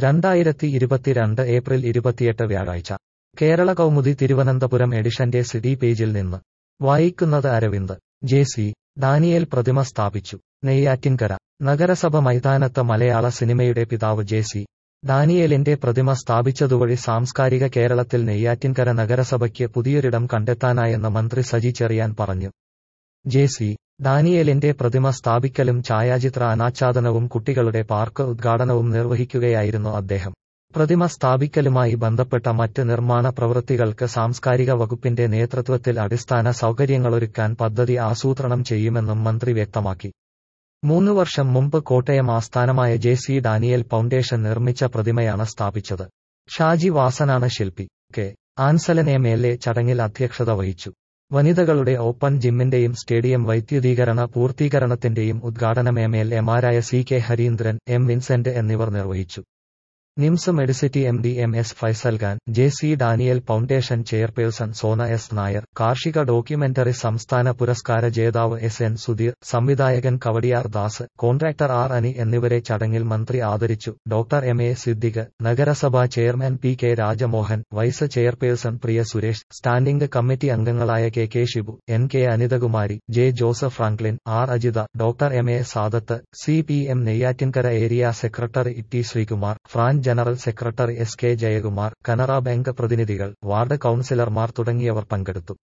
രണ്ടായിരത്തി ഇരുപത്തിരണ്ട് ഏപ്രിൽ ഇരുപത്തിയെട്ട് വ്യാഴാഴ്ച കേരള കൗമുദി തിരുവനന്തപുരം എഡിഷന്റെ സിഡി പേജിൽ നിന്ന് വായിക്കുന്നത് അരവിന്ദ് ജെ സി ഡാനിയേൽ പ്രതിമ സ്ഥാപിച്ചു നെയ്യാറ്റിൻകര നഗരസഭ മൈതാനത്ത് മലയാള സിനിമയുടെ പിതാവ് ജെ സി ഡാനിയേലിന്റെ പ്രതിമ സ്ഥാപിച്ചതുവഴി സാംസ്കാരിക കേരളത്തിൽ നെയ്യാറ്റിൻകര നഗരസഭയ്ക്ക് പുതിയൊരിടം കണ്ടെത്താനായെന്ന് മന്ത്രി സജി ചെറിയാൻ പറഞ്ഞു ജെ സി ഡാനിയേലിന്റെ പ്രതിമ സ്ഥാപിക്കലും ഛായാചിത്ര അനാച്ഛാദനവും കുട്ടികളുടെ പാർക്ക് ഉദ്ഘാടനവും നിർവഹിക്കുകയായിരുന്നു അദ്ദേഹം പ്രതിമ സ്ഥാപിക്കലുമായി ബന്ധപ്പെട്ട മറ്റ് നിർമ്മാണ പ്രവൃത്തികൾക്ക് സാംസ്കാരിക വകുപ്പിന്റെ നേതൃത്വത്തിൽ അടിസ്ഥാന സൗകര്യങ്ങളൊരുക്കാൻ പദ്ധതി ആസൂത്രണം ചെയ്യുമെന്നും മന്ത്രി വ്യക്തമാക്കി മൂന്ന് വർഷം മുമ്പ് കോട്ടയം ആസ്ഥാനമായ ജെ സി ഡാനിയൽ ഫൗണ്ടേഷൻ നിർമ്മിച്ച പ്രതിമയാണ് സ്ഥാപിച്ചത് ഷാജി വാസനാണ് ശില്പി K Ansalan M L A ചടങ്ങിൽ അധ്യക്ഷത വഹിച്ചു വനിതകളുടെ ഓപ്പൺ ജിമ്മിന്റെയും സ്റ്റേഡിയം വൈദ്യുതീകരണ പൂർത്തീകരണത്തിന്റെയും ഉദ്ഘാടനം എം എൽ എമാരായ C K Harindran M Vincent എന്നിവർ നിർവഹിച്ചു NIMS Medicity M D M S Faisal Khan J C Daniel foundation chairperson Sona S Nair കാർഷിക ഡോക്യുമെന്ററി സംസ്ഥാന പുരസ്കാര ജേതാവ് എസ് എൻ സുധീർ സംവിധായകൻ കവടിയാർ ദാസ് കോൺട്രാക്ടർ ആർ അനി എന്നിവരെ ചടങ്ങിൽ മന്ത്രി ആദരിച്ചു ഡോക്ടർ എം എ സിദ്ദിഖ് നഗരസഭാ chairman P K Rajamohan vice chairperson Priya Suresh standing committee അംഗങ്ങളായ K K Shibu N K Anithakumari J Joseph Franklin R Ajitha doctor M A Sadath C P M Neyyattinkara area secretary T Sreekumar ഫ്രാൻ general secretary S K Jayakumar Canara bank പ്രതിനിധികൾ ward കൌൺസിലർമാർ തുടങ്ങിയവർ പങ്കെടുത്തു